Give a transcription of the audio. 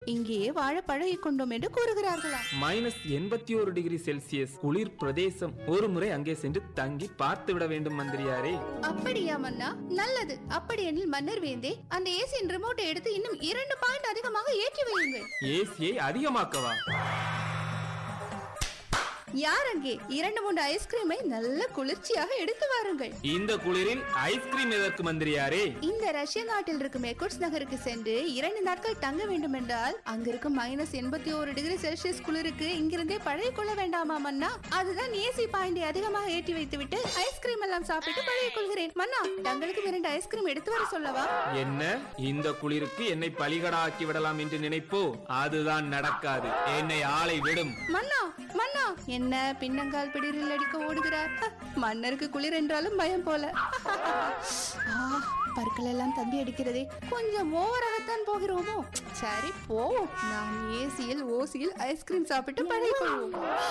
இங்கேயே வாழ பழகிக் கொண்டோம் என்று கூறுகிறார்களாம் மைனஸ் எண்பத்தி ஒரு டிகிரி செல்சியஸ் குளிர் பிரதேசம் ஒரு முறை அங்கே சென்று தங்கி பார்த்து விட வேண்டும் மந்திரியாரே அப்படியா மன்னா நல்லது அப்படியெனில் மன்னர் வேந்தே அந்த ஏசியின் ரிமோட்டை எடுத்து இன்னும் இரண்டு பாயிண்ட் அதிகமாக ஏற்றி வையுங்கள் ஏசியை அதிகமாக்கவா யார் அங்கே இரண்டு மூன்று ஐஸ்கிரீமை நல்ல குளிர்ச்சியாக எடுத்து வாருங்கள் இந்த குளிரில் ஐஸ்கிரீம் எதற்கு மந்திரியாரே இந்த ரஷ்ய நாட்டில் இருக்கும் மெக்குட்ஸ் நகருக்கு சென்று இரண்டு நாட்கள் தங்க வேண்டும் என்றால் அங்கிருக்கும் மைனஸ் எண்பத்தி ஒரு டிகிரி செல்சியஸ் குளிருக்கு இங்கிருந்தே பழகிக் கொள்ள வேண்டாமா மன்னா அதுதான் ஏசி பாயிண்டை அதிகமாக ஏற்றி வைத்துவிட்டு ஐஸ்கிரீம் எல்லாம் சாப்பிட்டு பழகிக் கொள்கிறேன் மன்னா தங்களுக்கு இரண்டு ஐஸ்கிரீம் எடுத்து வர சொல்லவா என்ன இந்த குளிருக்கு என்னை பலிகடாக்கி விடலாம் என்று நினைப்போ அதுதான் நடக்காது என்னை ஆளை விடும் மன்னா மன்னா என்ன பின்னங்கால் பிடிரில் அடிக்க ஓடுகிறார் ஹ, மன்னருக்கு குளிர் என்றாலும் பயம் போல ஆ, பற்கள் எல்லாம் தம்பி அடிக்கிறதே கொஞ்சம் ஓவராகத்தான் போகிறோமோ சரி போவோம் நாம் ஏசியில் ஓசியில் ஐஸ்கிரீம் சாப்பிட்டு பழகிக் கொள்வோம்